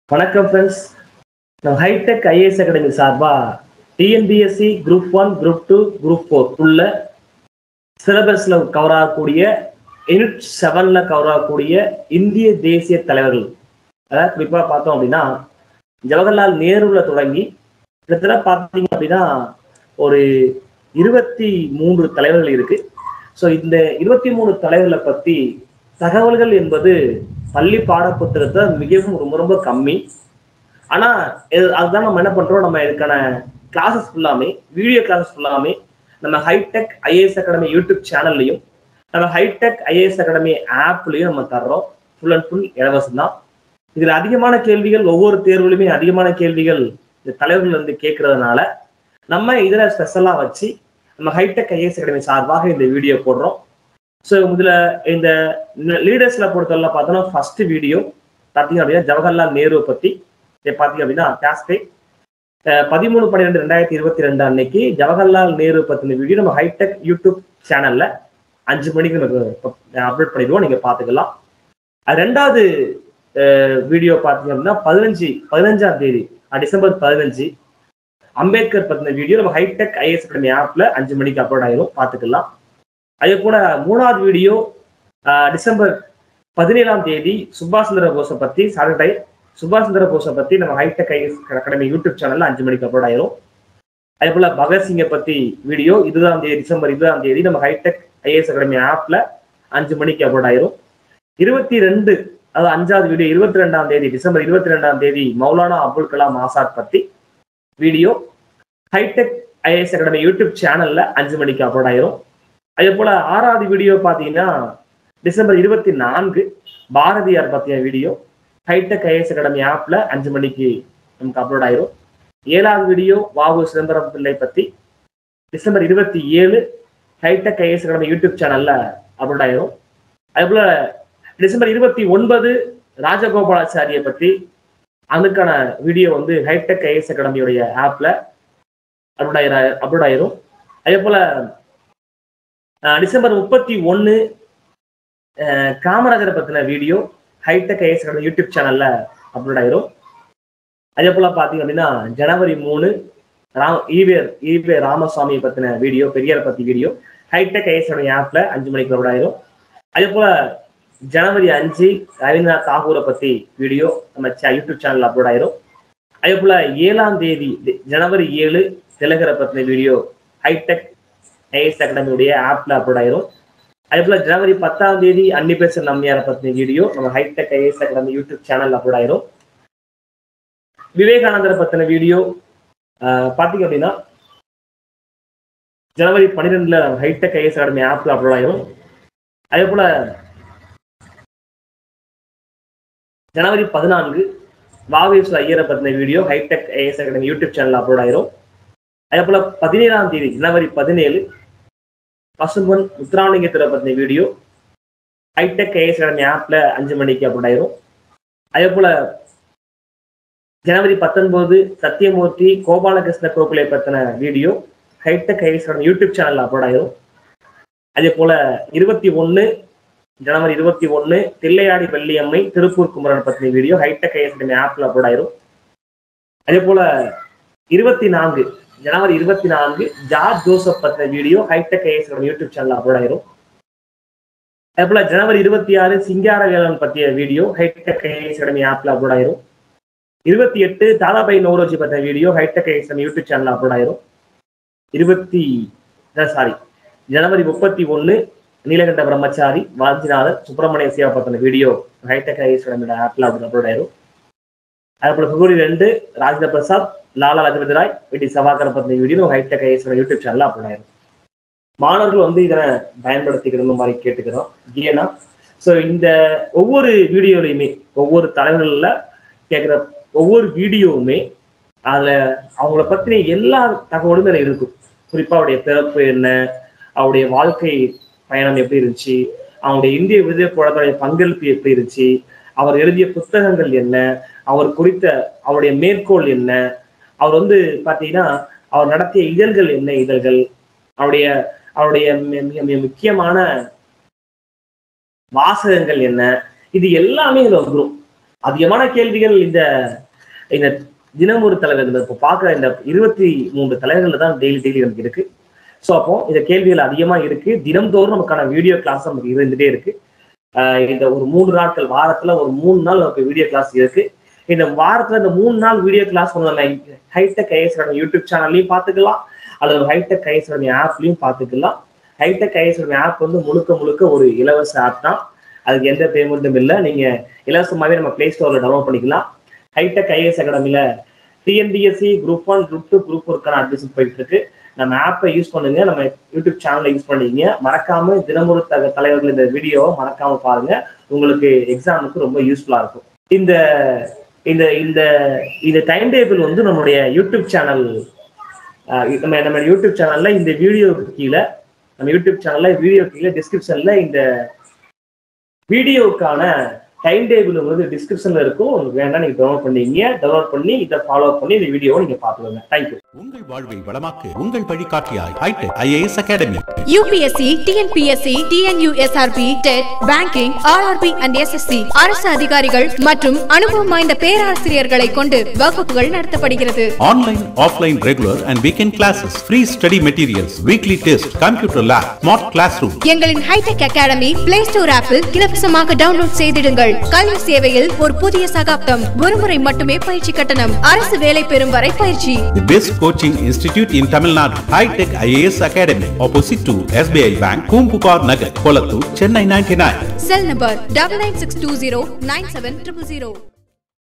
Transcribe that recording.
வணக்கம் ஃப்ரெண்ட்ஸ் நம்ம hitech IAS academy சார்பா TNPSC group one group two group four உள்ள சிலபஸ்ல கவர் ஆகக்கூடிய யூனிட் செவன்ல கவர் ஆகக்கூடிய இந்திய தேசிய தலைவர்கள் அதாவது குறிப்பாக பார்த்தோம் அப்படின்னா ஜவஹர்லால் நேருல தொடங்கி கிட்டத்தட்ட பார்த்தீங்க அப்படின்னா ஒரு இருபத்தி மூன்று தலைவர்கள் இருக்கு ஸோ இந்த இருபத்தி மூணு தலைவர்களை பத்தி தகவல்கள் என்பது பள்ளி பாடப்புத்தகத்தை மிகவும் ரொம்ப ரொம்ப கம்மி ஆனா இது- அதுதான் நம்ம என்ன பண்றோம் நம்ம இதுக்கான கிளாஸஸ் ஃபுல்லாமே வீடியோ கிளாஸஸ் ஃபுல்லாமே நம்ம ஹைடெக் ஐஏஎஸ் அகாடமி யூடியூப் சேனல்லையும் நம்ம ஹைடெக் ஐஏஎஸ் அகாடமி ஆப்லயும் நம்ம தர்றோம் ஃபுல் அண்ட் ஃபுல் இலவசம் தான் இதுல அதிகமான கேள்விகள் ஒவ்வொரு தேர்வுலையுமே அதிகமான கேள்விகள் இந்த தலைவர்கள் வந்து கேட்கறதுனால நம்ம இதுல ஸ்பெஷலா வச்சு நம்ம ஹைடெக் ஐஏஎஸ் அகாடமி சார்பாக இந்த வீடியோ போடுறோம் ஸோ இதுல இந்த லீடர்ஸ்ல பொறுத்தவரை பார்த்தோம்னா ஃபர்ஸ்ட் வீடியோ பார்த்தீங்க அப்படின்னா ஜவஹர்லால் நேரு பத்தி இதை பார்த்தீங்க அப்படின்னா கேஸ்டே பதிமூணு பன்னிரெண்டு ரெண்டாயிரத்தி இருபத்தி ரெண்டு அன்னைக்கு ஜவஹர்லால் நேரு பத்தின வீடியோ நம்ம ஹைடெக் யூடியூப் சேனல்ல அஞ்சு மணிக்கு நமக்கு அப்லோட் பண்ணிடுவோம் நீங்க பார்த்துக்கலாம் அது ரெண்டாவது வீடியோ பார்த்தீங்க அப்படின்னா பதினஞ்சு பதினஞ்சாம் தேதி அஹ் டிசம்பர் பதினஞ்சு அம்பேத்கர் பத்தின வீடியோ நம்ம ஹைடெக் ஐஎஸ் அகாடமி ஆப்ல அஞ்சு மணிக்கு அப்லோட் ஆயிரும் பார்த்துக்கலாம் அதே போல மூணாவது வீடியோ டிசம்பர் பதினேழாம் தேதி சுபாஷ் சந்திர போஸை பத்தி சாட்டர்டே சுபாஷ் சந்திர போஸை பத்தி நம்ம ஹைடெக் ஐஎஸ் அகாடமி யூடியூப் சேனல்ல அஞ்சு மணிக்கு அப்லோட் ஆயிரும் அதே போல பகத்சிங்கை பத்தி வீடியோ இருபதாம் தேதி டிசம்பர் இருபதாம் தேதி நம்ம ஹைடெக் ஐஏஎஸ் அகாடமி ஆப்ல அஞ்சு மணிக்கு அப்லோட் ஆயிரும் இருபத்தி ரெண்டு அதாவது அஞ்சாவது வீடியோ இருபத்தி ரெண்டாம் தேதி டிசம்பர் இருபத்தி ரெண்டாம் தேதி மௌலானா அப்துல் கலாம் ஆசாத் பத்தி video hitech IAS academy YouTube சேனல்ல அஞ்சு மணிக்கு அப்லோட் ஆயிரும் அதே போல ஆறாவது வீடியோ பாத்தீங்கன்னா டிசம்பர் இருபத்தி நான்கு பாரதியார் பத்திய வீடியோ ஹைடெக் ஐஏஎஸ் அகாடமி ஆப்ல அஞ்சு மணிக்கு நமக்கு அப்லோட் ஆயிரும் ஏழாவது வீடியோ வாவு சிதம்பரம் பிள்ளை பத்தி டிசம்பர் இருபத்தி ஏழு ஹைடெக் ஐஏஎஸ் அகாடமி யூடியூப் சேனல்ல அப்லோட் ஆயிரும் அதே போல டிசம்பர் இருபத்தி ஒன்பது ராஜகோபாலாச்சாரியை பத்தி அதுக்கான வீடியோ வந்து ஹைடெக் ஐஏஎஸ் அகாடமியுடைய ஆப்ல அப்லோட் ஆயிர அப்லோட் ஆயிரும் அதே போல அஹ், டிசம்பர் முப்பத்தி ஒன்னு காமராஜரை பத்தின video hitech IAS academy YouTube சேனல்ல அப்லோட் ஆயிரும் அதே போல பாத்தீங்க அப்படின்னா ஜனவரி மூணு ராம் ஈவே ஈவே ராமசாமியை பத்தின வீடியோ பெரியார் பத்தி வீடியோ ஹைடெக் ஐஎஸ் அகாடமி ஆப்ல அஞ்சு மணிக்கு அப்லோட் ஆயிரும் அதே போல ஜனவரி அஞ்சு ரவீந்திரநாத் தாகூரை பத்தி வீடியோ நம்ம சே- யூடியூப் சேனல்ல அப்லோட் ஆயிரும் அதே போல ஏழாம் தேதி தி- ஜனவரி ஏழு திலகரை பத்தின வீடியோ ஹைடெக் ஐஎஸ் அகாடமியுடைய ஆப்ல அப்லோட் ஆயிரும் அதே போல ஜனவரி பத்தாம் தேதி அன்னிபேசன் நம்பியாரை பத்தின வீடியோ நம்ம ஹைடெக் ஐஎஸ் அகாடமி யூடியூப் சேனல்ல அப்லோட் ஆயிரும் விவேகானந்தரை பத்தின வீடியோ ஆஹ், பாத்தீங்க அப்படின்னா ஜனவரி பன்னிரெண்டுல ஹைடெக் ஐஎஸ் அகாடமி ஆப்ல அப்லோட் ஆயிரும் அதே போல ஜனவரி பதினான்கு வாவேசு ஐயரை பத்தின video hitech IAS academy YouTube சேனல்ல அப்லோட் ஆயிரும் அதே போல பதினேழாம் தேதி ஜனவரி பதினேழு பசும்பொன் முத்துராமலிங்கத்திர பத்தின வீடியோ ஹைடெக் ஐஎஸ் அகாடமி ஆப்ல அஞ்சு மணிக்கு அப்லோட் ஆயிரும் அதே போல ஜனவரி பத்தொன்பது சத்யமூர்த்தி கோபாலகிருஷ்ண கோகுலே பத்தின video hitech IAS academy YouTube சேனல்ல அப்லோட் ஆயிரும் அதே போல இருபத்தி ஒன்னு ஜனவரி இருபத்தி ஒன்னு தில்லையாடி வெள்ளியம்மை திருப்பூர் குமரன் பத்தின வீடியோ ஹைடெக் ஐஎஸ் அகாடமி ஆப்ல அப்லோட் ஆயிரும் அதே போல இருபத்தி நான்கு ஜனவரி இருபத்தி நான்கு ஜார்ஜ் ஜோசப் பத்தின video hitech IAS academy YouTube சேனல்ல அப்லோட் ஆயிரும் அதே போல ஜனவரி இருபத்தி ஆறு சிங்காரவேலன் பற்றிய வீடியோ ஹைடெக் ஐஎஸ் அகாடமி ஆப்ல அப்லோட் ஆயிரும் இருபத்தி எட்டு தாதாபாய் நோரோஜி பற்றின video hitech IAS academy YouTube சேனல்ல அப்லோட் ஆயிரும் இருபத்தி சாரி ஜனவரி முப்பத்தி ஒன்னு நீலகண்ட பிரம்மச்சாரி வாஞ்சிநாதன் சுப்பிரமணிய சிவா பத்தின வீடியோ ஹைடெக் ஐஎஸ் அகாடமியோட ஆப்ல அப்லோட் ஆயிரும் அதே போல பிப்ரவரி ரெண்டு ராஜேந்திர பிரசாத் லாலா லஜபதி ராய் வி சவாகர் பத்தின வீடியோ ஹைடெக் ஐஎஸ் யூடியூப் சேனல்ல அப்லோட் ஆயிரும் மாணவர்கள் வந்து இதனை பயன்படுத்திக்கணும் மாதிரி கேட்டுக்கிறோம் ஏன்னா ஸோ இந்த ஒவ்வொரு வீடியோலையுமே ஒவ்வொரு தலைவர்கள்ல கேட்குற ஒவ்வொரு வீடியோவுமே அதுல அவங்கள பத்தின எல்லா தகவலும் இதுல இருக்கும் குறிப்பா அவருடைய பிறப்பு என்ன அவருடைய வாழ்க்கை பயணம் எப்படி இருந்துச்சு அவருடைய இந்திய விடுதலை போராட்டத்துடைய பங்களிப்பு எப்படி இருந்துச்சு அவர் எழுதிய புத்தகங்கள் என்ன அவர் குறித்த அவருடைய மேற்கோள் என்ன அவர் வந்து பாத்தீங்கன்னா அவர் நடத்திய இதழ்கள் என்ன இதழ்கள் அவருடைய அவருடைய மி- மிக மிக முக்கியமான வாசகங்கள் என்ன இது எல்லாமே இதுல வந்துரும் அதிகமான கேள்விகள் இந்த இந்த தினம் ஒரு தலைவர் இந்த இப்போ பார்க்குற இந்த இருபத்தி மூன்று தலைவர்கள் தான் டெய்லி டெய்லி நமக்கு இருக்கு ஸோ அப்போ இந்த கேள்விகள் அதிகமா இருக்கு தினம்தோறும் நமக்கான வீடியோ கிளாஸ் நமக்கு இருந்துட்டே இருக்கு ஆஹ் இந்த ஒரு மூணு நாட்கள் வாரத்துல ஒரு மூணு நாள் நமக்கு வீடியோ கிளாஸ் இருக்கு இந்த வாரத்துல இந்த மூணு நாள் வீடியோ கிளாஸ் நம்ம ஹைடெக் ஐஎஸ் யூடியூப் சேனல்லையும் பார்த்துக்கலாம் அல்லது ஹைடெக் ஐஎஸ் ஆப்லையும் பார்த்துக்கலாம் ஹைடெக் ஐஎஸ் ஆப் வந்து முழுக்க முழுக்க ஒரு இலவச ஆப் தான் அதுக்கு எந்த பேமெண்ட்டும் இல்லை நீங்க இலவசமாவே நம்ம பிளே ஸ்டோர்ல டவுன்லோட் பண்ணிக்கலாம் ஹைடெக் ஐஎஸ் அகாடமில TNPSC group one group two group ஒர்க்கான அட்மிஷன் போயிட்டு இருக்கு நம்ம ஆப்பை யூஸ் பண்ணுங்க நம்ம யூடியூப் சேனலை யூஸ் பண்ணீங்க மறக்காம தினமொரு தக தலைவர்கள் இந்த வீடியோவை மறக்காம பாருங்க உங்களுக்கு எக்ஸாமுக்கு ரொம்ப யூஸ்ஃபுல்லா இருக்கும் இந்த இந்த இந்த இந்த டைம் டேபிள் வந்து நம்மளுடைய யூடியூப் சேனல் நம்ம நம்ம யூடியூப் சேனல்ல இந்த வீடியோக்கு கீழே நம்ம யூடியூப் சேனல்ல வீடியோ கீழே டிஸ்கிரிப்ஷன்ல இந்த வீடியோக்கான டைம் டேபிள் வந்து டிஸ்கிரிப்ஷன்ல இருக்கும் உங்களுக்கு வேணா நீங்க டவுன்லோட் பண்ணீங்க டவுன்லோட் பண்ணி இதை ஃபாலோ பண்ணி இந்த வீடியோவை நீங்க பார்த்துக்கோங்க தேங்க்யூ உங்கள் வாழ்வை வளமாக்கு உங்கள் வழிகாட்டியாய் hitech IAS academy UPSC TNPSC TNUSRB TET banking RRB and SSC அரசு அதிகாரிகள் மற்றும் அனுபவம் வாய்ந்த பேராசிரியர்களை கொண்டு வகுப்புகள் நடத்தப்படுகிறது online offline regular and weekend classes free study materials weekly test computer lab smart classroom எங்களின் ஹைடெக் அகாடமி பிளே ஸ்டோர் ஆப்பில் இலவசமாக டவுன்லோட் செய்திடுங்கள் கல்வி சேவையில் ஒரு புதிய சகாப்தம் ஒருமுறை மட்டுமே பயிற்சி கட்டணம் அரசு வேலை பெறும் வரை பயிற்சி The best coaching institute in Tamil Nadu, High Tech IAS Academy, opposite to SBI Bank, Kumpupar Nagar, Kolattur, Chennai 99. Cell number double nine six two zero nine seven triple zero